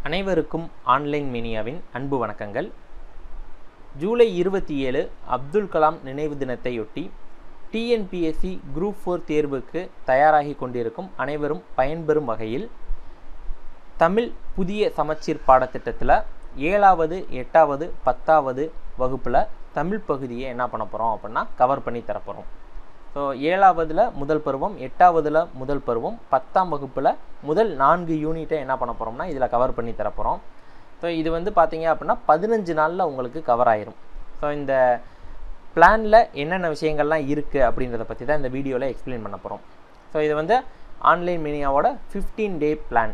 அனைவருக்கும் ஆன்லைன் மீனியாவின் அன்பு வணக்கங்கள் ஜூலை இருபத்தி ஏழு அப்துல் கலாம் நினைவு தினத்தையொட்டி டிஎன்பிஎஸ்சி குரூப் ஃபோர் தேர்வுக்கு தயாராகி கொண்டிருக்கும் அனைவரும் பயன்பெறும் வகையில் தமிழ் புதிய சமச்சீர் பாடத்திட்டத்தில் ஏழாவது எட்டாவது பத்தாவது வகுப்பில் தமிழ் பகுதியை என்ன பண்ண போகிறோம் அப்படின்னா கவர் பண்ணி தரப்போகிறோம் ஸோ ஏழாவதில் முதல் பருவம் எட்டாவதில் முதல் பருவம் பத்தாம் வகுப்பில் முதல் நான்கு யூனிட்டை என்ன பண்ண போகிறோம்னா இதில் கவர் பண்ணி தரப்போகிறோம் ஸோ இது வந்து பார்த்தீங்க அப்படின்னா பதினஞ்சு நாளில் உங்களுக்கு கவர் ஆயிரும் ஸோ இந்த பிளானில் என்னென்ன விஷயங்கள்லாம் இருக்குது அப்படின்றத பற்றி தான் இந்த வீடியோவில் எக்ஸ்பிளைன் பண்ண போகிறோம் ஸோ இது வந்து ஆன்லைன் மீனியாவோட ஃபிஃப்டீன் டே பிளான்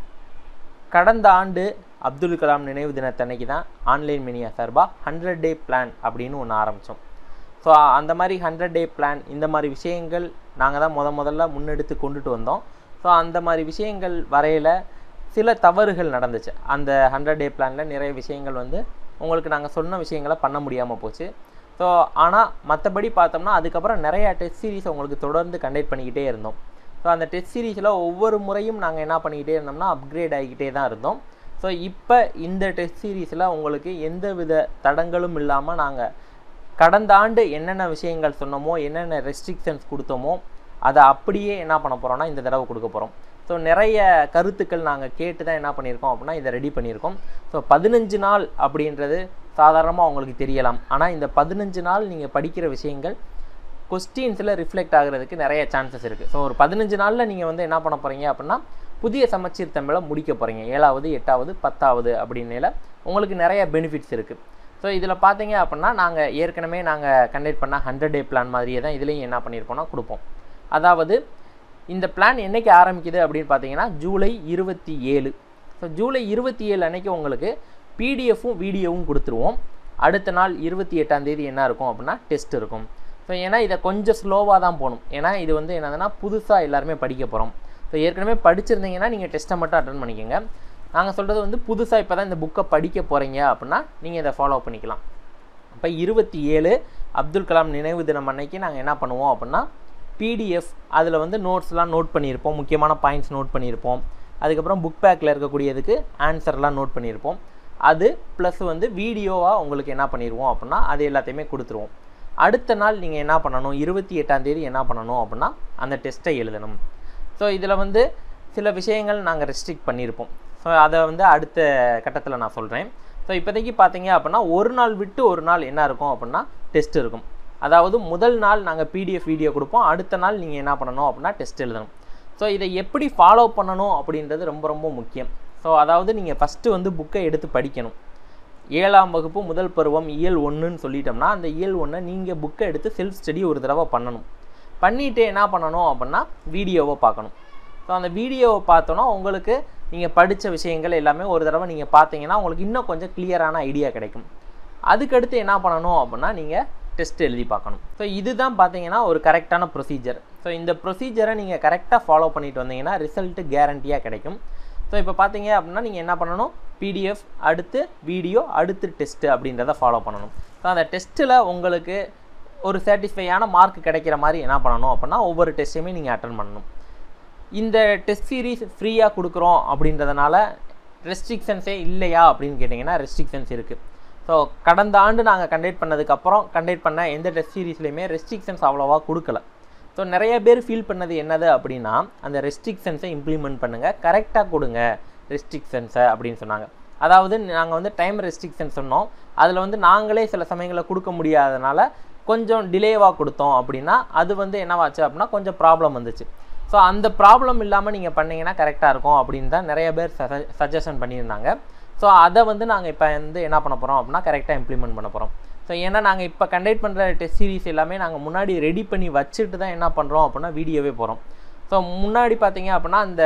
கடந்த ஆண்டு அப்துல் கலாம் நினைவு தினத்தன்னைக்கு தான் ஆன்லைன் மீனியா சார்பாக ஹண்ட்ரட் டே பிளான் அப்படின்னு ஒன்று ஆரம்பித்தோம் ஸோ அந்த மாதிரி ஹண்ட்ரட் டே பிளான் இந்த மாதிரி விஷயங்கள் நாங்கள் தான் முத முதல்ல முன்னெடுத்து கொண்டுட்டு வந்தோம் ஸோ அந்த மாதிரி விஷயங்கள் வரையில் சில தவறுகள் நடந்துச்சு அந்த ஹண்ட்ரட் டே பிளானில் நிறைய விஷயங்கள் வந்து உங்களுக்கு நாங்கள் சொன்ன விஷயங்களை பண்ண முடியாமல் போச்சு ஸோ ஆனால் மற்றபடி பார்த்தோம்னா அதுக்கப்புறம் நிறையா டெஸ்ட் சீரிஸ் உங்களுக்கு தொடர்ந்து கண்டக்ட் பண்ணிக்கிட்டே இருந்தோம் ஸோ அந்த டெஸ்ட் சீரீஸில் ஒவ்வொரு முறையும் நாங்கள் என்ன பண்ணிக்கிட்டே இருந்தோம்னா அப்கிரேட் ஆகிக்கிட்டே தான் இருந்தோம் ஸோ இப்போ இந்த டெஸ்ட் சீரீஸில் உங்களுக்கு எந்த வித தடங்களும் இல்லாமல் நாங்கள் கடந்த ஆண்டு என்னென்ன விஷயங்கள் சொன்னோமோ என்னென்ன ரெஸ்ட்ரிக்ஷன்ஸ் கொடுத்தோமோ அதை அப்படியே என்ன பண்ண போகிறோம்னா இந்த தடவை கொடுக்க போகிறோம் ஸோ நிறைய கருத்துக்கள் நாங்கள் கேட்டு தான் என்ன பண்ணியிருக்கோம் அப்படின்னா இதை ரெடி பண்ணியிருக்கோம் ஸோ பதினஞ்சு நாள் அப்படின்றது சாதாரணமாக உங்களுக்கு தெரியலாம் ஆனால் இந்த பதினஞ்சு நாள் நீங்கள் படிக்கிற விஷயங்கள் கொஸ்டின்ஸில் ரிஃப்ளெக்ட் ஆகிறதுக்கு நிறைய சான்சஸ் இருக்குது ஸோ ஒரு பதினஞ்சு நாளில் நீங்கள் வந்து என்ன பண்ண போகிறீங்க அப்படின்னா புதிய சமச்சீர் தமிழை முடிக்க போகிறீங்க ஏழாவது எட்டாவது பத்தாவது அப்படின்னில உங்களுக்கு நிறைய பெனிஃபிட்ஸ் இருக்குது ஸோ இதில் பார்த்தீங்க அப்படின்னா நாங்கள் ஏற்கனவே நாங்கள் கண்டக்ட் பண்ண ஹண்ட்ரட் டே பிளான் மாதிரியே தான் இதுலேயும் என்ன பண்ணியிருப்போம்னா கொடுப்போம் அதாவது இந்த பிளான் என்றைக்கு ஆரம்பிக்குது அப்படின்னு பார்த்தீங்கன்னா ஜூலை இருபத்தி ஏழு ஸோ ஜூலை இருபத்தி ஏழு அன்னைக்கு உங்களுக்கு பிடிஎஃப்பும் வீடியோவும் கொடுத்துருவோம் அடுத்த நாள் இருபத்தி எட்டாம் தேதி என்ன இருக்கும் அப்படின்னா டெஸ்ட் இருக்கும் ஸோ ஏன்னா இதை கொஞ்சம் ஸ்லோவாக தான் போகணும் ஏன்னா இது வந்து என்னதுன்னா புதுசாக எல்லாருமே படிக்க போகிறோம் ஸோ ஏற்கனவே படிச்சிருந்தீங்கன்னா நீங்கள் டெஸ்ட்டை மட்டும் அட்டன் பண்ணிக்கோங்க நாங்கள் சொல்கிறது வந்து புதுசாக இப்போ தான் இந்த புக்கை படிக்க போகிறீங்க அப்படின்னா நீங்கள் இதை ஃபாலோ பண்ணிக்கலாம் இப்போ இருபத்தி ஏழு அப்துல் கலாம் நினைவு தினம் அன்னைக்கு நாங்கள் என்ன பண்ணுவோம் அப்படின்னா பிடிஎஃப் அதில் வந்து நோட்ஸ்லாம் நோட் பண்ணியிருப்போம் முக்கியமான பாயிண்ட்ஸ் நோட் பண்ணியிருப்போம் அதுக்கப்புறம் புக் பேக்கில் இருக்கக்கூடியதுக்கு ஆன்சர்லாம் நோட் பண்ணியிருப்போம் அது ப்ளஸ் வந்து வீடியோவாக உங்களுக்கு என்ன பண்ணிடுவோம் அப்படின்னா அது எல்லாத்தையுமே கொடுத்துருவோம் அடுத்த நாள் நீங்கள் என்ன பண்ணணும் இருபத்தி எட்டாம் தேதி என்ன பண்ணணும் அப்படின்னா அந்த டெஸ்ட்டை எழுதணும் ஸோ இதில் வந்து சில விஷயங்கள் நாங்கள் ரெஸ்ட்ரிக்ட் பண்ணியிருப்போம் ஸோ அதை வந்து அடுத்த கட்டத்தில் நான் சொல்கிறேன் ஸோ இப்போதைக்கு பார்த்தீங்க அப்படின்னா ஒரு நாள் விட்டு ஒரு நாள் என்ன இருக்கும் அப்படின்னா டெஸ்ட் இருக்கும் அதாவது முதல் நாள் நாங்கள் பிடிஎஃப் வீடியோ கொடுப்போம் அடுத்த நாள் நீங்கள் என்ன பண்ணணும் அப்படின்னா டெஸ்ட் எழுதணும் ஸோ இதை எப்படி ஃபாலோ பண்ணணும் அப்படின்றது ரொம்ப ரொம்ப முக்கியம் ஸோ அதாவது நீங்கள் ஃபஸ்ட்டு வந்து புக்கை எடுத்து படிக்கணும் ஏழாம் வகுப்பு முதல் பருவம் இயல் ஒன்றுன்னு சொல்லிட்டோம்னா அந்த இயல் ஒன்றை நீங்கள் புக்கை எடுத்து செல்ஃப் ஸ்டடி ஒரு தடவை பண்ணணும் பண்ணிவிட்டு என்ன பண்ணணும் அப்படின்னா வீடியோவை பார்க்கணும் ஸோ அந்த வீடியோவை பார்த்தோன்னா உங்களுக்கு நீங்கள் படித்த விஷயங்கள் எல்லாமே ஒரு தடவை நீங்கள் பார்த்தீங்கன்னா உங்களுக்கு இன்னும் கொஞ்சம் கிளியரான ஐடியா கிடைக்கும் அதுக்கடுத்து என்ன பண்ணணும் அப்படின்னா நீங்கள் டெஸ்ட் எழுதி பார்க்கணும் ஸோ இதுதான் பார்த்தீங்கன்னா ஒரு கரெக்டான ப்ரொசீஜர் ஸோ இந்த ப்ரொசீஜரை நீங்கள் கரெக்டாக ஃபாலோ பண்ணிட்டு வந்தீங்கன்னா ரிசல்ட்டு கேரண்டியாக கிடைக்கும் ஸோ இப்போ பார்த்தீங்க அப்படின்னா நீங்கள் என்ன பண்ணணும் பிடிஎஃப் அடுத்து வீடியோ அடுத்து டெஸ்ட்டு அப்படின்றத ஃபாலோ பண்ணணும் ஸோ அந்த டெஸ்ட்டில் உங்களுக்கு ஒரு சாட்டிஸ்ஃபையான மார்க் கிடைக்கிற மாதிரி என்ன பண்ணணும் அப்படின்னா ஒவ்வொரு டெஸ்ட்டையுமே நீங்கள் அட்டன் பண்ணணும் இந்த டெஸ்ட் சீரீஸ் ஃப்ரீயாக கொடுக்குறோம் அப்படின்றதுனால ரெஸ்ட்ரிக்ஷன்ஸே இல்லையா அப்படின்னு கேட்டிங்கன்னா ரெஸ்ட்ரிக்ஷன்ஸ் இருக்குது ஸோ கடந்த ஆண்டு நாங்கள் கண்டக்ட் பண்ணதுக்கப்புறம் கண்டக்ட் பண்ண எந்த டெஸ்ட் சீரீஸ்லையுமே ரெஸ்ட்ரிக்ஷன்ஸ் அவ்வளோவா கொடுக்கல ஸோ நிறைய பேர் ஃபீல் பண்ணது என்னது அப்படின்னா அந்த ரெஸ்ட்ரிக்ஷன்ஸை இம்ப்ளிமெண்ட் பண்ணுங்கள் கரெக்டாக கொடுங்க ரெஸ்ட்ரிக்ஷன்ஸை அப்படின்னு சொன்னாங்க அதாவது நாங்கள் வந்து டைம் ரெஸ்ட்ரிக்ஷன் சொன்னோம் அதில் வந்து நாங்களே சில சமயங்களில் கொடுக்க முடியாதனால கொஞ்சம் டிலேவாக கொடுத்தோம் அப்படின்னா அது வந்து என்னவாச்சு அப்படின்னா கொஞ்சம் ப்ராப்ளம் வந்துச்சு ஸோ அந்த ப்ராப்ளம் இல்லாமல் நீங்கள் பண்ணிங்கன்னா கரெக்டாக இருக்கும் அப்படின்னு தான் நிறைய பேர் சஜஷன் பண்ணியிருந்தாங்க ஸோ அதை வந்து நாங்கள் இப்போ வந்து என்ன பண்ண போகிறோம் அப்படின்னா கரெக்டாக இம்ப்ளிமெண்ட் பண்ண போகிறோம் ஸோ ஏன்னா நாங்கள் இப்போ கண்டக்ட் பண்ணுற டெஸ்ட் சீரிஸ் எல்லாமே நாங்கள் முன்னாடி ரெடி பண்ணி வச்சுட்டு தான் என்ன பண்ணுறோம் அப்படின்னா வீடியோவே போகிறோம் ஸோ முன்னாடி பார்த்தீங்க அப்படின்னா அந்த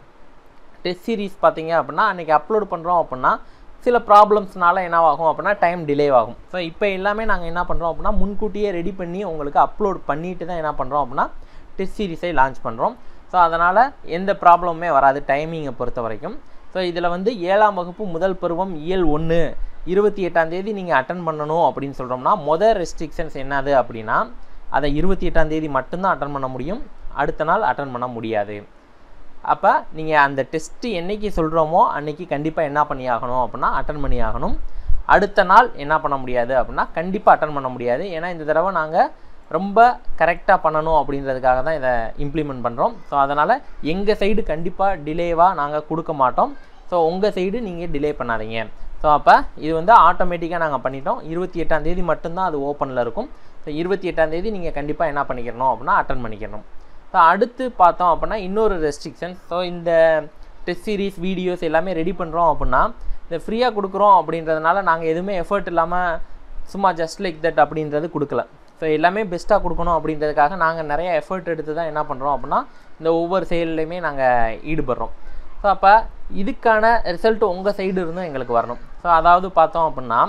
டெஸ்ட் சீரிஸ் பார்த்தீங்க அப்படின்னா அன்றைக்கி அப்லோட் பண்ணுறோம் அப்படின்னா சில ப்ராப்ளம்ஸ்னால என்னவாகும் அப்படின்னா டைம் டிலே ஆகும் ஸோ இப்போ எல்லாமே நாங்கள் என்ன பண்ணுறோம் அப்படின்னா முன்கூட்டியே ரெடி பண்ணி உங்களுக்கு அப்லோட் பண்ணிட்டு தான் என்ன பண்ணுறோம் அப்படின்னா டெஸ்ட் சீரிஸை லான்ச் பண்ணுறோம் ஸோ அதனால் எந்த ப்ராப்ளமுமே வராது டைமிங்கை பொறுத்த வரைக்கும் ஸோ இதில் வந்து ஏழாம் வகுப்பு முதல் பருவம் இயல் ஒன்று இருபத்தி எட்டாம் தேதி நீங்கள் அட்டன் பண்ணணும் அப்படின்னு சொல்கிறோம்னா மொதல் ரெஸ்ட்ரிக்ஷன்ஸ் என்னது அப்படின்னா அதை இருபத்தி எட்டாம் தேதி மட்டும்தான் அட்டன் பண்ண முடியும் அடுத்த நாள் அட்டன் பண்ண முடியாது அப்போ நீங்கள் அந்த டெஸ்ட்டு என்னைக்கு சொல்கிறோமோ அன்னைக்கு கண்டிப்பாக என்ன பண்ணி ஆகணும் அப்படின்னா அட்டன் பண்ணி ஆகணும் அடுத்த நாள் என்ன பண்ண முடியாது அப்படின்னா கண்டிப்பாக அட்டன் பண்ண முடியாது ஏன்னா இந்த தடவை நாங்கள் ரொம்ப கரெக்டாக பண்ணணும் அப்படின்றதுக்காக தான் இதை இம்ப்ளிமெண்ட் பண்ணுறோம் ஸோ அதனால் எங்கள் சைடு கண்டிப்பாக டிலேவாக நாங்கள் கொடுக்க மாட்டோம் ஸோ உங்கள் சைடு நீங்கள் டிலே பண்ணாதீங்க ஸோ அப்போ இது வந்து ஆட்டோமேட்டிக்காக நாங்கள் பண்ணிட்டோம் இருபத்தி எட்டாம் தேதி மட்டும்தான் அது ஓப்பனில் இருக்கும் ஸோ இருபத்தி எட்டாம் தேதி நீங்கள் கண்டிப்பாக என்ன பண்ணிக்கிறணும் அப்படின்னா அட்டன் பண்ணிக்கணும் ஸோ அடுத்து பார்த்தோம் அப்படின்னா இன்னொரு ரெஸ்ட்ரிக்ஷன் ஸோ இந்த டெஸ்ட் சீரிஸ் வீடியோஸ் எல்லாமே ரெடி பண்ணுறோம் அப்படின்னா இந்த ஃப்ரீயாக கொடுக்குறோம் அப்படின்றதுனால நாங்கள் எதுவுமே எஃபர்ட் இல்லாமல் சும்மா ஜஸ்ட் லைக் தட் அப்படின்றது கொடுக்கல ஸோ எல்லாமே பெஸ்ட்டாக கொடுக்கணும் அப்படின்றதுக்காக நாங்கள் நிறைய எஃபர்ட் எடுத்து தான் என்ன பண்ணுறோம் அப்படின்னா இந்த ஒவ்வொரு செயல்லையுமே நாங்கள் ஈடுபடுறோம் ஸோ அப்போ இதுக்கான ரிசல்ட் உங்கள் சைடு இருந்தும் எங்களுக்கு வரணும் ஸோ அதாவது பார்த்தோம் அப்படின்னா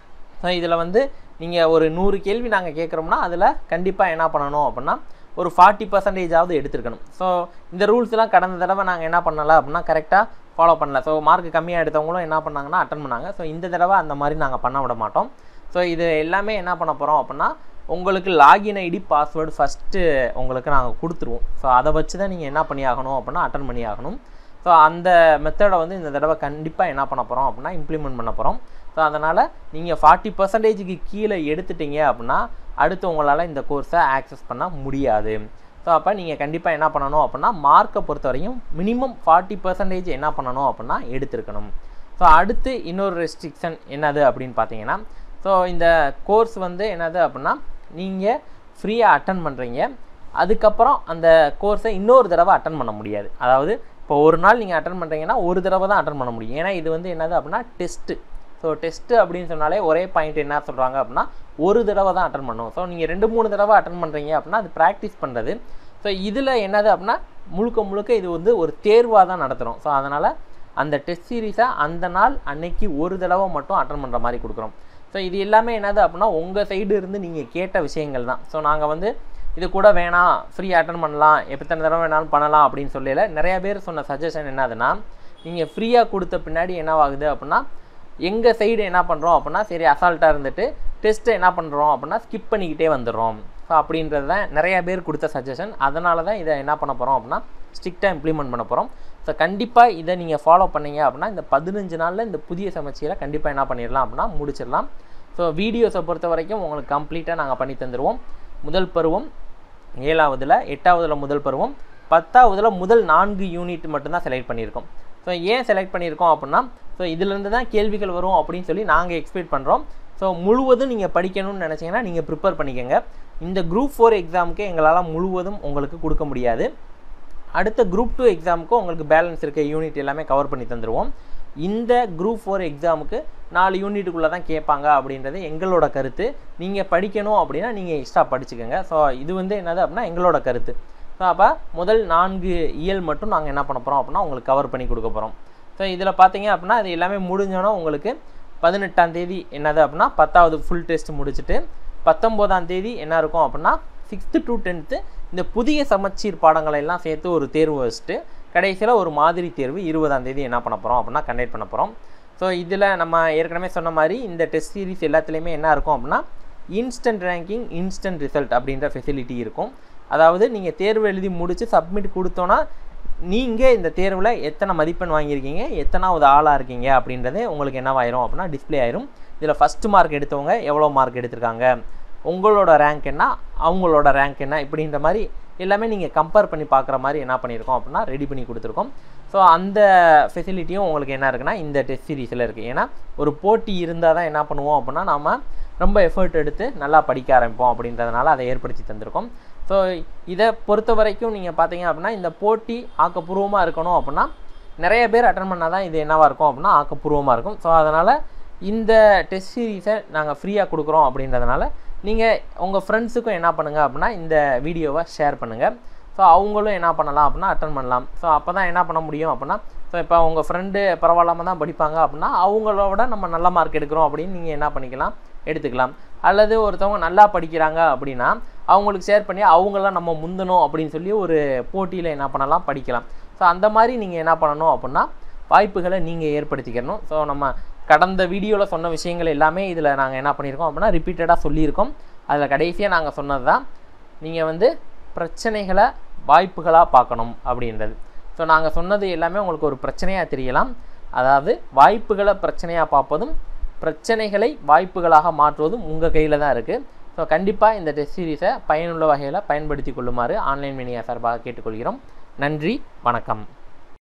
ஸோ இதில் வந்து நீங்கள் ஒரு நூறு கேள்வி நாங்கள் கேட்குறோம்னா அதில் கண்டிப்பாக என்ன பண்ணணும் அப்படின்னா ஒரு ஃபார்ட்டி பர்சன்டேஜாவது எடுத்துருக்கணும் ஸோ இந்த ரூல்ஸ்லாம் கடந்த தடவை நாங்கள் என்ன பண்ணலை அப்படின்னா கரெக்டாக ஃபாலோ பண்ணல ஸோ மார்க் கம்மியாக எடுத்தவங்களும் என்ன பண்ணாங்கன்னா அட்டன் பண்ணாங்க ஸோ இந்த தடவை அந்த மாதிரி நாங்கள் பண்ண விட மாட்டோம் ஸோ இது எல்லாமே என்ன பண்ண போகிறோம் அப்படின்னா உங்களுக்கு லாகின் ஐடி பாஸ்வேர்டு ஃபஸ்ட்டு உங்களுக்கு நாங்கள் கொடுத்துருவோம் ஸோ அதை வச்சு தான் நீங்கள் என்ன பண்ணி ஆகணும் அப்படின்னா அட்டன் பண்ணி ஆகணும் ஸோ அந்த மெத்தடை வந்து இந்த தடவை கண்டிப்பாக என்ன பண்ண போகிறோம் அப்படின்னா இம்ப்ளிமெண்ட் பண்ண போகிறோம் ஸோ அதனால் நீங்கள் ஃபார்ட்டி பர்சன்டேஜுக்கு கீழே எடுத்துட்டீங்க அப்படின்னா அடுத்து உங்களால் இந்த கோர்ஸை ஆக்சஸ் பண்ண முடியாது ஸோ அப்போ நீங்கள் கண்டிப்பாக என்ன பண்ணணும் அப்படின்னா மார்க்கை பொறுத்த வரையும் மினிமம் ஃபார்ட்டி பர்சன்டேஜ் என்ன பண்ணணும் அப்படின்னா எடுத்திருக்கணும் ஸோ அடுத்து இன்னொரு ரெஸ்ட்ரிக்ஷன் என்னது அப்படின்னு பார்த்தீங்கன்னா ஸோ இந்த கோர்ஸ் வந்து என்னது அப்படின்னா நீங்கள் ஃப்ரீயாக அட்டன் பண்ணுறீங்க அதுக்கப்புறம் அந்த கோர்ஸை இன்னொரு தடவை அட்டன் பண்ண முடியாது அதாவது இப்போ ஒரு நாள் நீங்கள் அட்டன் பண்ணுறீங்கன்னா ஒரு தடவை தான் அட்டன் பண்ண முடியும் ஏன்னா இது வந்து என்னது அப்படின்னா டெஸ்ட்டு ஸோ டெஸ்ட்டு அப்படின்னு சொன்னாலே ஒரே பாயிண்ட் என்ன சொல்கிறாங்க அப்படின்னா ஒரு தடவை தான் அட்டன் பண்ணணும் ஸோ நீங்கள் ரெண்டு மூணு தடவை அட்டன் பண்ணுறீங்க அப்படின்னா அது ப்ராக்டிஸ் பண்ணுறது ஸோ இதில் என்னது அப்படின்னா முழுக்க முழுக்க இது வந்து ஒரு தேர்வாக தான் நடத்துகிறோம் ஸோ அதனால் அந்த டெஸ்ட் சீரீஸை அந்த நாள் அன்னைக்கு ஒரு தடவை மட்டும் அட்டன் பண்ணுற மாதிரி கொடுக்குறோம் ஸோ இது எல்லாமே என்னது அப்படின்னா உங்கள் சைடு இருந்து நீங்கள் கேட்ட விஷயங்கள் தான் ஸோ நாங்கள் வந்து இது கூட வேணாம் ஃப்ரீ அட்டன் பண்ணலாம் எத்தனை தடவை வேணாலும் பண்ணலாம் அப்படின்னு சொல்லல நிறைய பேர் சொன்ன சஜஷன் என்னதுன்னா நீங்கள் ஃப்ரீயாக கொடுத்த பின்னாடி என்னவாகுது அப்படின்னா எங்கள் சைடு என்ன பண்ணுறோம் அப்படின்னா சரி அசால்ட்டாக இருந்துட்டு டெஸ்ட்டை என்ன பண்ணுறோம் அப்படின்னா ஸ்கிப் பண்ணிக்கிட்டே வந்துடுறோம் ஸோ அப்படின்றது தான் நிறைய பேர் கொடுத்த சஜஷன் அதனால தான் இதை என்ன பண்ண போகிறோம் அப்படின்னா ஸ்ட்ரிக்டாக இம்ப்ளிமெண்ட் பண்ண போகிறோம் ஸோ கண்டிப்பாக இதை நீங்கள் ஃபாலோ பண்ணீங்க அப்படின்னா இந்த பதினஞ்சு நாளில் இந்த புதிய சமச்சீரை கண்டிப்பாக என்ன பண்ணிடலாம் அப்படின்னா முடிச்சிடலாம் ஸோ வீடியோஸை பொறுத்த வரைக்கும் உங்களுக்கு கம்ப்ளீட்டாக நாங்கள் பண்ணி தந்துடுவோம் முதல் பருவம் ஏழாவதில் எட்டாவதில் முதல் பருவம் பத்தாவதில் முதல் நான்கு யூனிட் மட்டும்தான் செலக்ட் பண்ணியிருக்கோம் ஸோ ஏன் செலக்ட் பண்ணியிருக்கோம் அப்படின்னா ஸோ இதுலேருந்து தான் கேள்விகள் வரும் அப்படின்னு சொல்லி நாங்கள் எக்ஸ்பெக்ட் பண்ணுறோம் ஸோ முழுவதும் நீங்கள் படிக்கணும்னு நினச்சிங்கன்னா நீங்கள் ப்ரிப்பேர் பண்ணிக்கோங்க இந்த குரூப் ஃபோர் எக்ஸாமுக்கு எங்களால் முழுவதும் உங்களுக்கு கொடுக்க முடியாது அடுத்த குரூப் டூ எக்ஸாமுக்கு உங்களுக்கு பேலன்ஸ் இருக்க யூனிட் எல்லாமே கவர் பண்ணி தந்துடுவோம் இந்த குரூப் ஃபோர் எக்ஸாமுக்கு நாலு யூனிட்டுக்குள்ளே தான் கேட்பாங்க அப்படின்றது எங்களோட கருத்து நீங்கள் படிக்கணும் அப்படின்னா நீங்கள் எக்ஸ்ட்ரா படிச்சுக்கோங்க ஸோ இது வந்து என்னது அப்படின்னா எங்களோட கருத்து ஸோ அப்போ முதல் நான்கு இயல் மட்டும் நாங்கள் என்ன பண்ண போகிறோம் அப்படின்னா உங்களுக்கு கவர் பண்ணி கொடுக்க போகிறோம் ஸோ இதில் பார்த்தீங்க அப்படின்னா அது எல்லாமே முடிஞ்சோன்னா உங்களுக்கு பதினெட்டாம் தேதி என்னது அப்படின்னா பத்தாவது ஃபுல் டெஸ்ட் முடிச்சுட்டு பத்தொம்போதாம் தேதி என்ன இருக்கும் அப்படின்னா சிக்ஸ்த்து டு டென்த்து இந்த புதிய சமச்சீர் பாடங்களை எல்லாம் சேர்த்து ஒரு தேர்வு வச்சுட்டு கடைசியில் ஒரு மாதிரி தேர்வு இருபதாம் தேதி என்ன பண்ண போகிறோம் அப்படின்னா கண்டக்ட் பண்ண போகிறோம் ஸோ இதில் நம்ம ஏற்கனவே சொன்ன மாதிரி இந்த டெஸ்ட் சீரிஸ் எல்லாத்துலேயுமே என்ன இருக்கும் அப்படின்னா இன்ஸ்டன்ட் ரேங்கிங் இன்ஸ்டன்ட் ரிசல்ட் அப்படின்ற ஃபெசிலிட்டி இருக்கும் அதாவது நீங்கள் தேர்வு எழுதி முடித்து சப்மிட் கொடுத்தோன்னா நீங்கள் இந்த தேர்வில் எத்தனை மதிப்பெண் வாங்கியிருக்கீங்க எத்தனாவது ஆளாக இருக்கீங்க அப்படின்றது உங்களுக்கு என்னவாயிரும் அப்படின்னா டிஸ்பிளே ஆயிரும் இதில் ஃபஸ்ட்டு மார்க் எடுத்தவங்க எவ்வளோ மார்க் எடுத்திருக்காங்க உங்களோட ரேங்க் என்ன அவங்களோட ரேங்க் என்ன இப்படின்ற மாதிரி எல்லாமே நீங்கள் கம்பேர் பண்ணி பார்க்குற மாதிரி என்ன பண்ணியிருக்கோம் அப்படின்னா ரெடி பண்ணி கொடுத்துருக்கோம் ஸோ அந்த ஃபெசிலிட்டியும் உங்களுக்கு என்ன இருக்குன்னா இந்த டெஸ்ட் சீரீஸில் இருக்குது ஏன்னா ஒரு போட்டி இருந்தால் தான் என்ன பண்ணுவோம் அப்படின்னா நாம் ரொம்ப எஃபர்ட் எடுத்து நல்லா படிக்க ஆரம்பிப்போம் அப்படின்றதுனால அதை ஏற்படுத்தி தந்திருக்கோம் ஸோ இதை பொறுத்த வரைக்கும் நீங்கள் பார்த்தீங்க அப்படின்னா இந்த போட்டி ஆக்கப்பூர்வமாக இருக்கணும் அப்படின்னா நிறைய பேர் அட்டன் பண்ணால் தான் இது என்னவாக இருக்கும் அப்படின்னா ஆக்கப்பூர்வமாக இருக்கும் ஸோ அதனால் இந்த டெஸ்ட் சீரீஸை நாங்கள் ஃப்ரீயாக கொடுக்குறோம் அப்படின்றதுனால நீங்கள் உங்கள் ஃப்ரெண்ட்ஸுக்கும் என்ன பண்ணுங்கள் அப்படின்னா இந்த வீடியோவை ஷேர் பண்ணுங்கள் ஸோ அவங்களும் என்ன பண்ணலாம் அப்படின்னா அட்டன் பண்ணலாம் ஸோ அப்போ தான் என்ன பண்ண முடியும் அப்படின்னா ஸோ இப்போ உங்கள் ஃப்ரெண்டு பரவாயில்லாமல் தான் படிப்பாங்க அப்படின்னா அவங்களோட நம்ம நல்ல மார்க் எடுக்கிறோம் அப்படின்னு நீங்கள் என்ன பண்ணிக்கலாம் எடுத்துக்கலாம் அல்லது ஒருத்தவங்க நல்லா படிக்கிறாங்க அப்படின்னா அவங்களுக்கு ஷேர் பண்ணி அவங்களாம் நம்ம முந்தணும் அப்படின்னு சொல்லி ஒரு போட்டியில் என்ன பண்ணலாம் படிக்கலாம் ஸோ அந்த மாதிரி நீங்கள் என்ன பண்ணணும் அப்படின்னா வாய்ப்புகளை நீங்கள் ஏற்படுத்திக்கணும் ஸோ நம்ம கடந்த வீடியோவில் சொன்ன விஷயங்கள் எல்லாமே இதில் நாங்கள் என்ன பண்ணியிருக்கோம் அப்படின்னா ரிப்பீட்டடாக சொல்லியிருக்கோம் அதில் கடைசியாக நாங்கள் சொன்னது தான் நீங்கள் வந்து பிரச்சனைகளை வாய்ப்புகளாக பார்க்கணும் அப்படின்றது ஸோ நாங்கள் சொன்னது எல்லாமே உங்களுக்கு ஒரு பிரச்சனையாக தெரியலாம் அதாவது வாய்ப்புகளை பிரச்சனையாக பார்ப்பதும் பிரச்சனைகளை வாய்ப்புகளாக மாற்றுவதும் உங்கள் கையில் தான் இருக்குது ஸோ கண்டிப்பாக இந்த டெஸ்ட் சீரீஸை பயனுள்ள வகையில் பயன்படுத்தி கொள்ளுமாறு ஆன்லைன் மீனியா சார்பாக கேட்டுக்கொள்கிறோம் நன்றி வணக்கம்